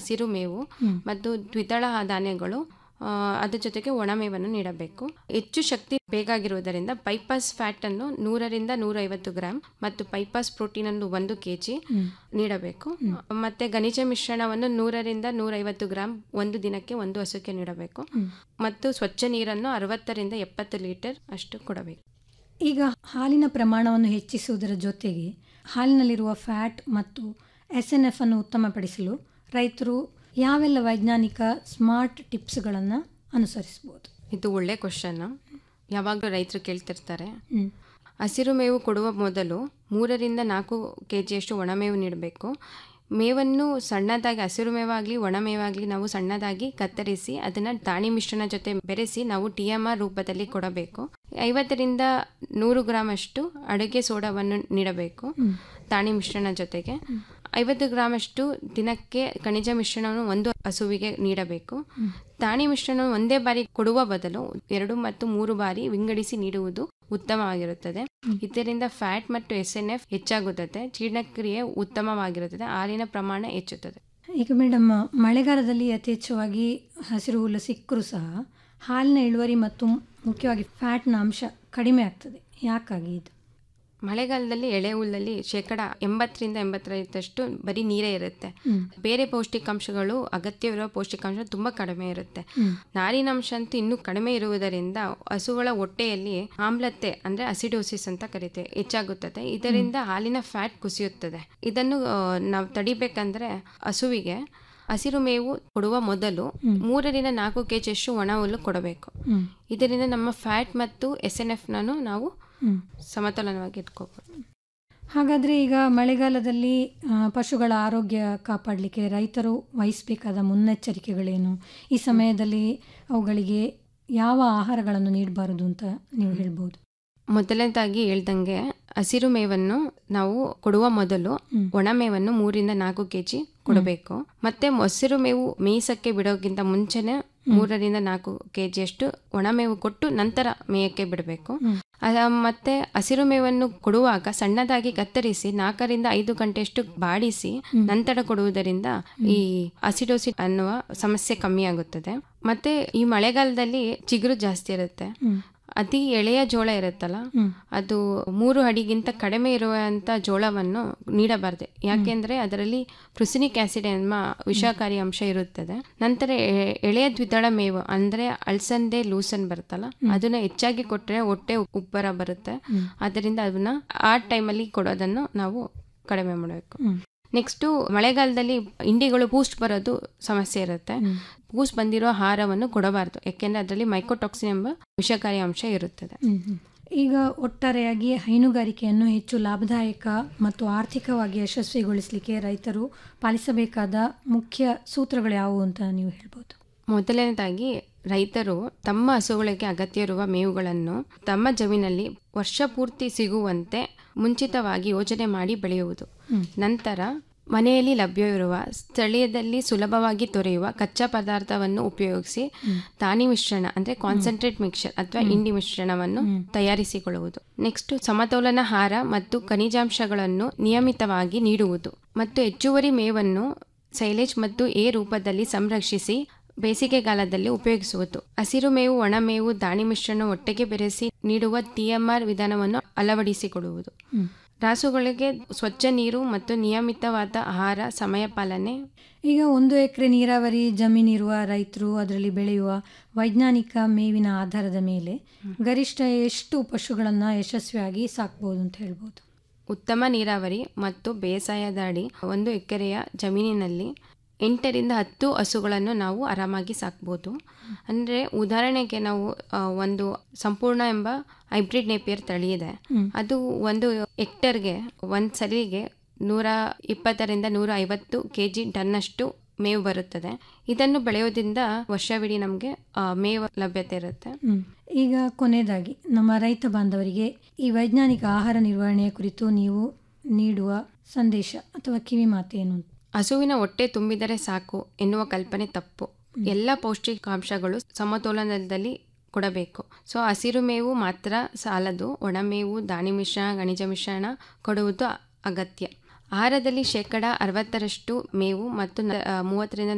ಹಸಿರು ಮೇವು ಮತ್ತು ದ್ವಿದಳ ಧಾನ್ಯಗಳು ಆ, ಅದ್ರ ಜೊತೆಗೆ ಒಣಮೇವನ್ನು ನೀಡಬೇಕು ಹೆಚ್ಚು ಶಕ್ತಿ ಬೇಕಾಗಿರುವುದರಿಂದ ಪೈಪಾಸ್ ಫ್ಯಾಟ್ ಅನ್ನು ನೂರರಿಂದ ನೂರೈವತ್ತು ಗ್ರಾಮ್ ಮತ್ತು ಪೈಪಾಸ್ ಪ್ರೋಟೀನ್ ಅನ್ನು ಒಂದು ಕೆಜಿ ನೀಡಬೇಕು ಮತ್ತೆ ಖನಿಜ ಮಿಶ್ರಣವನ್ನು ನೂರರಿಂದ ನೂರೈವತ್ತು ಗ್ರಾಮ್ ಒಂದು ದಿನಕ್ಕೆ ಒಂದು ಹಸುಕ್ಕೆ ನೀಡಬೇಕು ಮತ್ತು ಸ್ವಚ್ಛ ನೀರನ್ನು ಅರವತ್ತರಿಂದ ಎಪ್ಪತ್ತು ಲೀಟರ್ ಅಷ್ಟು ಕೊಡಬೇಕು ಈಗ ಹಾಲಿನ ಪ್ರಮಾಣವನ್ನು ಹೆಚ್ಚಿಸುವುದರ ಜೊತೆಗೆ ಹಾಲಿನಲ್ಲಿರುವ ಫ್ಯಾಟ್ ಮತ್ತು ಎಸ್ ಎನ್ ಎಫ್ ಅನ್ನು ಉತ್ತಮಪಡಿಸಲು ರೈತರು ಯಾವೆಲ್ಲ ವೈಜ್ಞಾನಿಕ ಸ್ಮಾರ್ಟ್ ಟಿಪ್ಸ್ಗಳನ್ನು ಅನುಸರಿಸಬಹುದು ಇದು ಒಳ್ಳೆ ಕ್ವಶನ್ ಯಾವಾಗಲೂ ರೈತರು ಕೇಳ್ತಿರ್ತಾರೆ ಹ್ಮ್. ಹಸಿರು ಮೇವು ಕೊಡುವ ಮೊದಲು ಮೂರರಿಂದ ನಾಲ್ಕು ಕೆ ಜಿಯಷ್ಟು ಒಣಮೇವು ನೀಡಬೇಕು ಮೇವನ್ನು ಸಣ್ಣದಾಗಿ ಹಸಿರು ಮೇವಾಗಲಿ ಒಣಮೇವಾಗಲಿ ನಾವು ಸಣ್ಣದಾಗಿ ಕತ್ತರಿಸಿ ಅದನ್ನು ದಾಣಿ ಮಿಶ್ರಣ ಜೊತೆ ಬೆರೆಸಿ ನಾವು ಟಿ ಎಮ್ ಆರ್ ರೂಪದಲ್ಲಿ ಕೊಡಬೇಕು ಐವತ್ತರಿಂದ ನೂರು ಗ್ರಾಮ್ ಅಷ್ಟು ಅಡುಗೆ ಸೋಡಾವನ್ನು ನೀಡಬೇಕು ದಾಣಿ ಮಿಶ್ರಣ ಜೊತೆಗೆ ಐವತ್ತು ಗ್ರಾಮ್ ಅಷ್ಟು ದಿನಕ್ಕೆ ಖನಿಜ ಮಿಶ್ರಣವನ್ನು ಒಂದು ಹಸುವಿಗೆ ನೀಡಬೇಕು ದಾಣಿ ಮಿಶ್ರಣವನ್ನು ಒಂದೇ ಬಾರಿ ಕೊಡುವ ಬದಲು ಎರಡು ಮತ್ತು ಮೂರು ಬಾರಿ ವಿಂಗಡಿಸಿ ನೀಡುವುದು ಉತ್ತಮವಾಗಿರುತ್ತದೆ ಇದರಿಂದ ಫ್ಯಾಟ್ ಮತ್ತು ಎಸ್ ಎನ್ ಎಫ್ ಹೆಚ್ಚಾಗುತ್ತದೆ ಜೀರ್ಣಕ್ರಿಯೆ ಉತ್ತಮವಾಗಿರುತ್ತದೆ ಹಾಲಿನ ಪ್ರಮಾಣ ಹೆಚ್ಚುತ್ತದೆ ಈಗ ಮೇಡಮ್ ಮಳೆಗಾಲದಲ್ಲಿ ಯಥೇಚ್ಛವಾಗಿ ಹಸಿರು ಹುಲ್ಲು ಸಿಕ್ಕರೂ ಸಹ ಹಾಲಿನ ಇಳುವರಿ ಮತ್ತು ಮುಖ್ಯವಾಗಿ ಫ್ಯಾಟ್ನ ಅಂಶ ಕಡಿಮೆ ಆಗ್ತದೆ ಯಾಕಾಗಿ ಇದು ಮಳೆಗಾಲದಲ್ಲಿ ಎಳೆ ಹುಲ್ಲಲ್ಲಿ ಶೇಕಡ ಎಂಬತ್ತರಿಂದ ಎಂಬತ್ತೈದಷ್ಟು ಬರೀ ನೀರೇ ಇರುತ್ತೆ ಬೇರೆ ಪೌಷ್ಟಿಕಾಂಶಗಳು ಅಗತ್ಯವಿರುವ ಪೌಷ್ಟಿಕಾಂಶ ತುಂಬಾ ಕಡಿಮೆ ಇರುತ್ತೆ ನಾರಿನಾಂಶ ಅಂತೂ ಇನ್ನೂ ಕಡಿಮೆ ಇರುವುದರಿಂದ ಹಸುಗಳ ಹೊಟ್ಟೆಯಲ್ಲಿ ಆಮ್ಲತೆ ಅಂದ್ರೆ ಅಸಿಡೋಸಿಸ್ ಅಂತ ಕರಿತೇವೆ ಹೆಚ್ಚಾಗುತ್ತದೆ ಇದರಿಂದ ಹಾಲಿನ ಫ್ಯಾಟ್ ಕುಸಿಯುತ್ತದೆ ಇದನ್ನು ಆ, ನಾವು ತಡಿಬೇಕಂದ್ರೆ ಹಸುವಿಗೆ ಹಸಿರು ಮೇವು ಕೊಡುವ ಮೊದಲು ಮೂರರಿಂದ ನಾಲ್ಕು ಕೆ ಜಿಯಷ್ಟು ಒಣ ಹುಲ್ಲು ಕೊಡಬೇಕು ಇದರಿಂದ ನಮ್ಮ ಫ್ಯಾಟ್ ಮತ್ತು ಎಸ್ ಎನ್ ಎಫ್ನನ್ನು ನಾವು ಸಮತೋಲನವಾಗಿ ಇಟ್ಕೋಬಹುದು ಹಾಗಾದರೆ ಈಗ ಮಳೆಗಾಲದಲ್ಲಿ ಆ, ಪಶುಗಳ ಆರೋಗ್ಯ ಕಾಪಾಡಲಿಕ್ಕೆ ರೈತರು ವಹಿಸಬೇಕಾದ ಮುನ್ನೆಚ್ಚರಿಕೆಗಳೇನು ಈ ಸಮಯದಲ್ಲಿ ಅವುಗಳಿಗೆ ಯಾವ ಆಹಾರಗಳನ್ನು ನೀಡಬಾರದು ಅಂತ ನೀವು ಹೇಳ್ಬೋದು ಮೊದಲನೇದಾಗಿ ಹೇಳ್ದಂಗೆ ಹಸಿರು ಮೇವನ್ನು ನಾವು ಕೊಡುವ ಮೊದಲು ಒಣಮೇವನ್ನು ಮೂರಿಂದ ನಾಲ್ಕು ಕೆಜಿ ಕೊಡಬೇಕು ಮತ್ತೆ ಮೊಸರು ಮೇವು ಮೇಯ್ಸಕ್ಕೆ ಬಿಡೋಕ್ಕಿಂತ ಮುಂಚೆನೆ ಮೂರರಿಂದ ನಾಲ್ಕು ಕೆಜಿಯಷ್ಟು ಒಣಮೇವು ಕೊಟ್ಟು ನಂತರ ಮೇಯಕ್ಕೆ ಬಿಡಬೇಕು ಮತ್ತೆ ಹಸಿರು ಮೇವನ್ನು ಕೊಡುವಾಗ ಸಣ್ಣದಾಗಿ ಕತ್ತರಿಸಿ ನಾಲ್ಕರಿಂದ ಐದು ಗಂಟೆಯಷ್ಟು ಬಾಡಿಸಿ ನಂತರ ಕೊಡುವುದರಿಂದ ಈ ಅಸಿಡೋಸಿಡ್ ಅನ್ನುವ ಸಮಸ್ಯೆ ಕಮ್ಮಿಯಾಗುತ್ತದೆ ಮತ್ತೆ ಈ ಮಳೆಗಾಲದಲ್ಲಿ ಚಿಗುರು ಜಾಸ್ತಿ ಇರುತ್ತೆ ಅತಿ ಎಳೆಯ ಜೋಳ ಇರುತ್ತಲ್ಲ ಅದು ಮೂರು ಅಡಿಗಿಂತ ಕಡಿಮೆ ಇರುವಂತ ಜೋಳವನ್ನು ನೀಡಬಾರದು ಯಾಕೆಂದ್ರೆ ಅದರಲ್ಲಿ ಪ್ರುಸಿನಿಕ್ ಆಸಿಡ್ ಎಂಬ ವಿಷಕಾರಿ ಅಂಶ ಇರುತ್ತದೆ ನಂತರ ಎ- ಎಳೆಯ ದ್ವಿದಳ ಮೇವು ಅಂದ್ರೆ ಅಳ್ಸಂದೆ ಲೂಸನ್ ಬರುತ್ತಲ್ಲ ಅದನ್ನ ಹೆಚ್ಚಾಗಿ ಕೊಟ್ಟರೆ ಹೊಟ್ಟೆ ಉಬ್ಬರ ಬರುತ್ತೆ ಅದರಿಂದ ಅದನ್ನ ಆ ಟೈಮಲ್ಲಿ ಕೊಡೋದನ್ನು ನಾವು ಕಡಿಮೆ ಮಾಡಬೇಕು ನೆಕ್ಸ್ಟು ಮಳೆಗಾಲದಲ್ಲಿ ಇಂಡಿಗಳು ಬೂಸ್ಟ್ ಬರೋದು ಸಮಸ್ಯೆ ಇರುತ್ತೆ ಬೂಸ್ಟ್ ಬಂದಿರೋ ಆಹಾರವನ್ನು ಕೊಡಬಾರದು ಯಾಕೆಂದ್ರೆ ಅದರಲ್ಲಿ ಮೈಕೋಟಾಕ್ಸಿನ್ ಎಂಬ ವಿಷಕಾರಿ ಅಂಶ ಇರುತ್ತದೆ ಈಗ ಒಟ್ಟಾರೆಯಾಗಿ ಹೈನುಗಾರಿಕೆಯನ್ನು ಹೆಚ್ಚು ಲಾಭದಾಯಕ ಮತ್ತು ಆರ್ಥಿಕವಾಗಿ ಯಶಸ್ವಿಗೊಳಿಸಲಿಕ್ಕೆ ರೈತರು ಪಾಲಿಸಬೇಕಾದ ಮುಖ್ಯ ಸೂತ್ರಗಳು ಯಾವುವು ಅಂತ ನೀವು ಹೇಳ್ಬೋದು ಮೊದಲನೇದಾಗಿ ರೈತರು ತಮ್ಮ ಹಸುಗಳಿಗೆ ಅಗತ್ಯ ಇರುವ ಮೇವುಗಳನ್ನು ತಮ್ಮ ಜಮೀನಲ್ಲಿ ವರ್ಷ ಪೂರ್ತಿ ಸಿಗುವಂತೆ ಮುಂಚಿತವಾಗಿ ಯೋಜನೆ ಮಾಡಿ ಬೆಳೆಯುವುದು ನಂತರ ಮನೆಯಲ್ಲಿ ಲಭ್ಯವಿರುವ ಸ್ಥಳೀಯದಲ್ಲಿ ಸುಲಭವಾಗಿ ದೊರೆಯುವ ಕಚ್ಚಾ ಪದಾರ್ಥವನ್ನು ಉಪಯೋಗಿಸಿ ದಾನಿ ಮಿಶ್ರಣ ಅಂದ್ರೆ ಕಾನ್ಸಂಟ್ರೇಟ್ ಮಿಕ್ಸರ್ ಅಥವಾ ಇಂಡಿ ಮಿಶ್ರಣವನ್ನು ತಯಾರಿಸಿಕೊಳ್ಳುವುದು ನೆಕ್ಸ್ಟ್ ಸಮತೋಲನ ಆಹಾರ ಮತ್ತು ಖನಿಜಾಂಶಗಳನ್ನು ನಿಯಮಿತವಾಗಿ ನೀಡುವುದು ಮತ್ತು ಹೆಚ್ಚುವರಿ ಮೇವನ್ನು ಸೈಲೇಜ್ ಮತ್ತು ಎ ರೂಪದಲ್ಲಿ ಸಂರಕ್ಷಿಸಿ ಬೇಸಿಗೆಗಾಲದಲ್ಲಿ ಉಪಯೋಗಿಸುವುದು ಹಸಿರು ಮೇವು ಒಣಮೇವು ದಾಣಿ ಮಿಶ್ರಣ ಒಟ್ಟಿಗೆ ಬೆರೆಸಿ ನೀಡುವ ಟಿಎಂಆರ್ ವಿಧಾನವನ್ನು ಅಳವಡಿಸಿಕೊಡುವುದು ರಾಸುಗಳಿಗೆ ಸ್ವಚ್ಛ ನೀರು ಮತ್ತು ನಿಯಮಿತವಾದ ಆಹಾರ ಸಮಯ ಪಾಲನೆ ಈಗ ಒಂದು ಎಕರೆ ನೀರಾವರಿ ಜಮೀನಿರುವ ರೈತರು ಅದರಲ್ಲಿ ಬೆಳೆಯುವ ವೈಜ್ಞಾನಿಕ ಮೇವಿನ ಆಧಾರದ ಮೇಲೆ ಗರಿಷ್ಠ ಎಷ್ಟು ಪಶುಗಳನ್ನು ಯಶಸ್ವಿಯಾಗಿ ಸಾಕ್ಬೋದು ಅಂತ ಹೇಳ್ಬೋದು ಉತ್ತಮ ನೀರಾವರಿ ಮತ್ತು ಬೇಸಾಯದ ಅಡಿ ಒಂದು ಎಕರೆಯ ಜಮೀನಿನಲ್ಲಿ ಎಂಟರಿಂದ ಹತ್ತು ಹಸುಗಳನ್ನು ನಾವು ಆರಾಮಾಗಿ ಸಾಕ್ಬೋದು ಅಂದರೆ ಉದಾಹರಣೆಗೆ ನಾವು ಆ, ಒಂದು ಸಂಪೂರ್ಣ ಎಂಬ ಹೈಬ್ರಿಡ್ ನೇಪಿಯರ್ ತಳಿ ಇದೆ ಅದು ಒಂದು ಹೆಕ್ಟರ್ಗೆ ಒಂದು ಸಲಿಗೆ ನೂರ ಇಪ್ಪತ್ತರಿಂದ ನೂರ ಐವತ್ತು ಕೆ ಜಿ ಟನ್ನಷ್ಟು ಮೇವು ಬರುತ್ತದೆ ಇದನ್ನು ಬೆಳೆಯೋದ್ರಿಂದ ವರ್ಷವಿಡೀ ನಮಗೆ ಮೇವು ಲಭ್ಯತೆ ಇರುತ್ತೆ ಹ್ಮ್. ಈಗ ಕೊನೆಯದಾಗಿ ನಮ್ಮ ರೈತ ಬಾಂಧವರಿಗೆ ಈ ವೈಜ್ಞಾನಿಕ ಆಹಾರ ನಿರ್ವಹಣೆಯ ಕುರಿತು ನೀವು ನೀಡುವ ಸಂದೇಶ ಅಥವಾ ಕಿವಿ ಮಾತೇನು ಅಂತ ಹಸುವಿನ ಹೊಟ್ಟೆ ತುಂಬಿದರೆ ಸಾಕು ಎನ್ನುವ ಕಲ್ಪನೆ ತಪ್ಪು ಎಲ್ಲ ಪೌಷ್ಟಿಕಾಂಶಗಳು ಸಮತೋಲನದಲ್ಲಿ ಕೊಡಬೇಕು ಸೊ ಹಸಿರು ಮೇವು ಮಾತ್ರ ಸಾಲದು ಒಣಮೇವು ದಾಣಿ ಮಿಶ್ರಣ ಖನಿಜ ಮಿಶ್ರಣ ಕೊಡುವುದು ಅಗತ್ಯ ಆಹಾರದಲ್ಲಿ ಶೇಕಡ ಅರವತ್ತರಷ್ಟು ಮೇವು ಮತ್ತು ನ- ಆ, ಮೂವತ್ತರಿಂದ